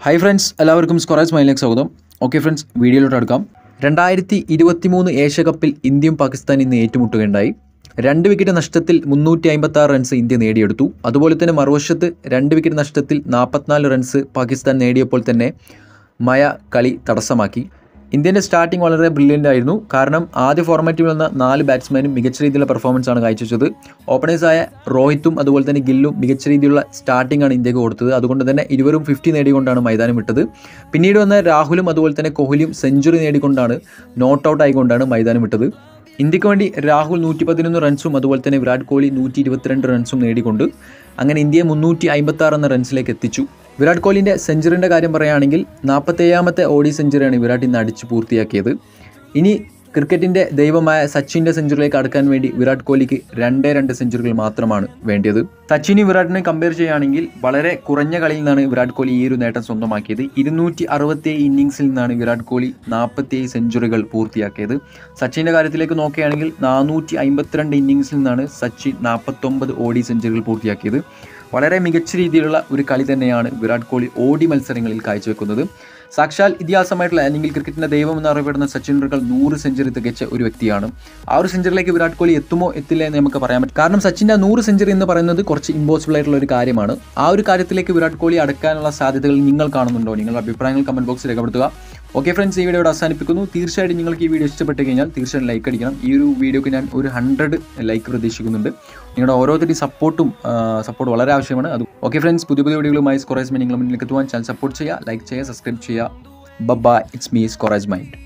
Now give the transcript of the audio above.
hi friends എല്ലാവർക്കും സ്കൊറേജ് മൈലിലേക്ക് സ്വാഗതം okay friends വീഡിയോയിലോട്ട് അടുക്കാം രണ്ടായിരത്തി ഇരുപത്തി മൂന്ന് ഏഷ്യ കപ്പിൽ ഇന്ത്യയും പാകിസ്ഥാനും ഇന്ന് ഏറ്റുമുട്ടുകയുണ്ടായി രണ്ട് വിക്കറ്റ് നഷ്ടത്തിൽ മുന്നൂറ്റി അമ്പത്തി ആറ് റൺസ് ഇന്ത്യ നേടിയെടുത്തു അതുപോലെ തന്നെ മറുവശത്ത് രണ്ട് വിക്കറ്റ് നഷ്ടത്തിൽ നാൽപ്പത്തിനാല് റൺസ് പാകിസ്ഥാൻ നേടിയപ്പോൾ തന്നെ മയ കളി തടസ്സമാക്കി ഇന്ത്യൻ്റെ സ്റ്റാർട്ടിംഗ് വളരെ ബ്രില്യൻ്റ് ആയിരുന്നു കാരണം ആദ്യ ഫോർമാറ്റിൽ വന്ന നാല് ബാറ്റ്സ്മാനും മികച്ച രീതിയിലുള്ള പെർഫോമൻസ് ആണ് കാഴ്ചവെച്ചത് ഓപ്പണേഴ്സായ റോഹിത്തും അതുപോലെ തന്നെ ഗില്ലും മികച്ച രീതിയിലുള്ള സ്റ്റാർട്ടിംഗ് ആണ് ഇന്ത്യക്ക് കൊടുത്തത് അതുകൊണ്ട് തന്നെ ഇരുവരും ഫിഫ്റ്റി നേടിക്കൊണ്ടാണ് മൈതാനം വിട്ടത് പിന്നീട് വന്ന രാഹുലും അതുപോലെ തന്നെ കോഹ്ലിയും സെഞ്ചുറി നേടിക്കൊണ്ടാണ് നോട്ട് ഔട്ട് ആയിക്കൊണ്ടാണ് മൈതാനം വിട്ടത് ഇന്ത്യക്ക് വേണ്ടി രാഹുൽ നൂറ്റി പതിനൊന്ന് റൺസും അതുപോലെ തന്നെ വിരാട് കോഹ്ലി നൂറ്റി ഇരുപത്തിരണ്ട് റൺസും നേടിക്കൊണ്ട് അങ്ങനെ ഇന്ത്യയെ മുന്നൂറ്റി അമ്പത്തി ആറ് എന്ന റൺസിലേക്ക് എത്തിച്ചു വിരാട് കോഹ്ലിൻ്റെ സെഞ്ചുറിൻ്റെ കാര്യം പറയുകയാണെങ്കിൽ നാൽപ്പത്തേഴാമത്തെ ഓഡി സെഞ്ചുറിയാണ് വിരാട് ഇന്ന് അടിച്ച് പൂർത്തിയാക്കിയത് ഇനി ക്രിക്കറ്റിൻ്റെ ദൈവമായ സച്ചിൻ്റെ സെഞ്ചുറിയിലേക്ക് അടുക്കാൻ വേണ്ടി വിരാട് കോഹ്ലിക്ക് രണ്ടേ രണ്ട് സെഞ്ചുറികൾ മാത്രമാണ് വേണ്ടിയത് സച്ചിന് വിരാട്ടിനെ കമ്പയർ ചെയ്യുകയാണെങ്കിൽ വളരെ കുറഞ്ഞ കളിയിൽ നിന്നാണ് വിരാട് കോഹ്ലി ഈ ഒരു നേട്ടം സ്വന്തമാക്കിയത് ഇരുന്നൂറ്റി അറുപത്തിയേഴ് ഇന്നിങ്സിൽ നിന്നാണ് വിരാട് കോഹ്ലി നാൽപ്പത്തിയേഴ് സെഞ്ചുറികൾ പൂർത്തിയാക്കിയത് സച്ചിൻ്റെ കാര്യത്തിലേക്ക് നോക്കുകയാണെങ്കിൽ നാനൂറ്റി അമ്പത്തിരണ്ട് ഇന്നിങ്സിൽ നിന്നാണ് സച്ചിൻ നാൽപ്പത്തൊമ്പത് ഓഡി സെഞ്ചുറികൾ പൂർത്തിയാക്കിയത് വളരെ മികച്ച രീതിയിലുള്ള ഒരു കളി തന്നെയാണ് വിരാട് കോഹ്ലി ഓടി മത്സരങ്ങളിൽ കാഴ്ചവെക്കുന്നത് സാക്ഷാൽ ഇതിഹാസമായിട്ടുള്ള അല്ലെങ്കിൽ ക്രിക്കറ്റിൻ്റെ ദൈവം എന്നറിയപ്പെടുന്ന സച്ചിൻ ടെണ്ടുൽക്കർ നൂറ് സെഞ്ചുറി തികച്ച ഒരു വ്യക്തിയാണ് ആ ഒരു സെഞ്ചുറിയിലേക്ക് വിരാട് കോഹ്ലി എത്തുമോ എത്തില്ല എന്ന് നമുക്ക് പറയാൻ പറ്റും കാരണം സച്ചിൻ്റെ നൂറ് സെഞ്ചുറി എന്ന് പറയുന്നത് കുറച്ച് ഇമ്പോസിബിൾ ആയിട്ടുള്ള ഒരു കാര്യമാണ് ആ ഒരു കാര്യത്തിലേക്ക് വിരാട് കോഹ്ലി അടക്കാനുള്ള സാധ്യതകൾ നിങ്ങൾ കാണുന്നുണ്ടോ നിങ്ങളുടെ അഭിപ്രായങ്ങൾ കമൻറ്റ് ബോക്സിൽ രേഖപ്പെടുത്തുക ഓക്കെ ഫ്രണ്ട്സ് ഈ വീഡിയോ ഇവിടെ അവസാനിപ്പിക്കുന്നു തീർച്ചയായിട്ടും നിങ്ങൾക്ക് ഈ വീഡിയോ ഇഷ്ടപ്പെട്ട് കഴിഞ്ഞാൽ തീർച്ചയായും ലൈക്ക് അടിക്കണം ഈ ഒരു വീഡിയോക്ക് ഞാൻ ഒരു ഹൺഡ്രഡ് ലൈക്ക് പ്രതീക്ഷിക്കുന്നുണ്ട് നിങ്ങളുടെ ഓരോരുത്തരുടെയും സപ്പോർട്ടും സപ്പോർട്ട് വളരെ ആവശ്യമാണ് അത് ഓക്കെ ഫ്രണ്ട്സ് പുതിയ പുതിയ വീഡിയോകളുമായി സ്കോറേജ് മൈ നിങ്ങളുടെ മുന്നിലേക്ക് എത്തുവാൻ ചാനൽ സപ്പോർട്ട് ചെയ്യുക ലൈക്ക് ചെയ്യുക സബ്സ്ക്രൈബ് ചെയ്യുക ബബ ഇറ്റ്സ് മീ സ്കോറേജ് മൈൻഡ്